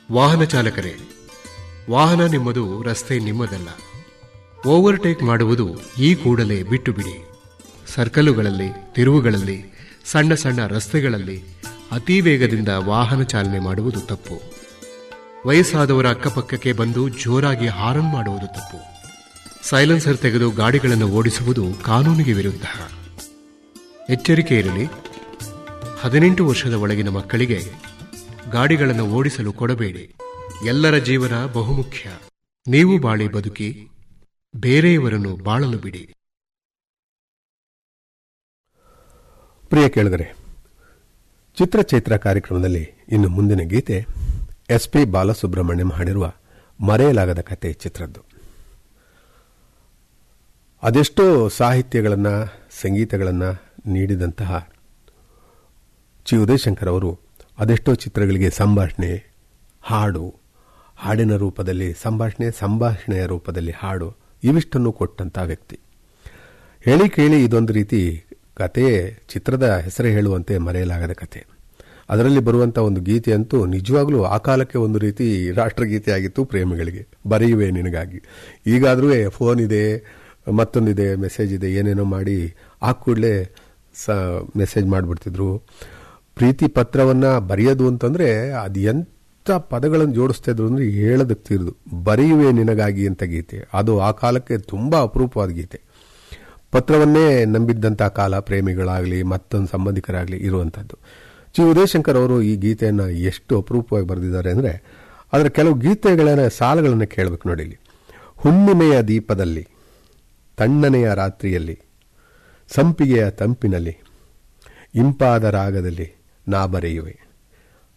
ವಾಹನ ಚಾಲಕರೇ ವಾಹನ ನಿಮ್ಮದು ರಸ್ತೆ ನಿಮ್ಮದಲ್ಲ ಓವರ್ಟೇಕ್ ಮಾಡುವುದು ಈ ಕೂಡಲೇ ಬಿಟ್ಟು ಬಿಡಿ ಸರ್ಕಲುಗಳಲ್ಲಿ ತಿರುವುಗಳಲ್ಲಿ ಸಣ್ಣ ಸಣ್ಣ ರಸ್ತೆಗಳಲ್ಲಿ ಅತಿ ವೇಗದಿಂದ ವಾಹನ ಚಾಲನೆ ಮಾಡುವುದು ತಪ್ಪು ವಯಸ್ಸಾದವರ ಅಕ್ಕಪಕ್ಕಕ್ಕೆ ಬಂದು ಜೋರಾಗಿ ಹಾರನ್ ಮಾಡುವುದು ತಪ್ಪು ಸೈಲೆನ್ಸರ್ ತೆಗೆದು ಗಾಡಿಗಳನ್ನು ಓಡಿಸುವುದು ಕಾನೂನಿಗೆ ವಿರುದ್ಧ ಎಚ್ಚರಿಕೆ ಇರಲಿ ಹದಿನೆಂಟು ವರ್ಷದ ಒಳಗಿನ ಮಕ್ಕಳಿಗೆ ಗಾಡಿಗಳನ್ನು ಓಡಿಸಲು ಕೊಡಬೇಡಿ ಎಲ್ಲರ ಜೀವನ ಬಹುಮುಖ್ಯ ನೀವು ಬಾಳಿ ಬದುಕಿ ಬೇರೆಯವರನ್ನು ಬಾಳಲು ಬಿಡಿ ಪ್ರಿಯ ಕೇಳಿದರೆ ಚಿತ್ರಚೈತ್ರ ಕಾರ್ಯಕ್ರಮದಲ್ಲಿ ಇನ್ನು ಮುಂದಿನ ಗೀತೆ ಎಸ್ ಪಿ ಬಾಲಸುಬ್ರಹ್ಮಣ್ಯಂ ಹಾಡಿರುವ ಮರೆಯಲಾಗದ ಕತೆ ಚಿತ್ರದ್ದು ಅದೆಷ್ಟೋ ಸಾಹಿತ್ಯಗಳನ್ನು ಸಂಗೀತಗಳನ್ನು ನೀಡಿದಂತಹ ಚಿ ಉದಯಶಂಕರ್ ಅವರು ಅದೆಷ್ಟೋ ಚಿತ್ರಗಳಿಗೆ ಸಂಭಾಷಣೆ ಹಾಡು ಹಾಡಿನ ರೂಪದಲ್ಲಿ ಸಂಭಾಷಣೆ ಸಂಭಾಷಣೆಯ ರೂಪದಲ್ಲಿ ಹಾಡು ಇವಿಷ್ಟನ್ನು ಕೊಟ್ಟಂತಹ ವ್ಯಕ್ತಿ ಹೇಳಿ ಕೇಳಿ ಇದೊಂದು ರೀತಿ ಕಥೆಯೇ ಚಿತ್ರದ ಹೆಸರೇ ಹೇಳುವಂತೆ ಮರೆಯಲಾಗದ ಕತೆ ಅದರಲ್ಲಿ ಬರುವಂತಹ ಒಂದು ಗೀತೆ ಅಂತೂ ನಿಜವಾಗ್ಲೂ ಆ ಕಾಲಕ್ಕೆ ಒಂದು ರೀತಿ ರಾಷ್ಟ್ರಗೀತೆ ಆಗಿತ್ತು ಪ್ರೇಮಿಗಳಿಗೆ ಬರೆಯುವೆ ನಿನಗಾಗಿ ಈಗಾದರೂ ಫೋನ್ ಇದೆ ಮತ್ತೊಂದಿದೆ ಮೆಸೇಜ್ ಇದೆ ಏನೇನೋ ಮಾಡಿ ಆ ಕೂಡಲೇ ಸ ಮೆಸೇಜ್ ಮಾಡಿಬಿಡ್ತಿದ್ರು ಪ್ರೀತಿ ಪತ್ರವನ್ನ ಬರೆಯೋದು ಅಂತಂದ್ರೆ ಅದು ಎಂಥ ಪದಗಳನ್ನು ಜೋಡಿಸ್ತಾ ಇದ್ರು ಅಂದ್ರೆ ಹೇಳೋದಕ್ತಿರೋದು ಬರೆಯುವೆ ನಿನಗಾಗಿ ಅಂತ ಗೀತೆ ಅದು ಆ ಕಾಲಕ್ಕೆ ತುಂಬಾ ಅಪರೂಪವಾದ ಗೀತೆ ಪತ್ರವನ್ನೇ ನಂಬಿದ್ದಂಥ ಕಾಲ ಪ್ರೇಮಿಗಳಾಗಲಿ ಮತ್ತೊಂದು ಸಂಬಂಧಿಕರಾಗಲಿ ಇರುವಂಥದ್ದು ಜಿ ಉದಯಶಂಕರ್ ಅವರು ಈ ಗೀತೆಯನ್ನು ಎಷ್ಟು ಅಪರೂಪವಾಗಿ ಬರೆದಿದ್ದಾರೆ ಅಂದರೆ ಅದರ ಕೆಲವು ಗೀತೆಗಳ ಸಾಲಗಳನ್ನು ಕೇಳಬೇಕು ನೋಡಿ ಇಲ್ಲಿ ಹುಣ್ಣಿಮೆಯ ದೀಪದಲ್ಲಿ ತಣ್ಣನೆಯ ರಾತ್ರಿಯಲ್ಲಿ ಸಂಪಿಗೆಯ ತಂಪಿನಲ್ಲಿ ಇಂಪಾದ ರಾಗದಲ್ಲಿ ನಾ ಬರೆಯುವೆ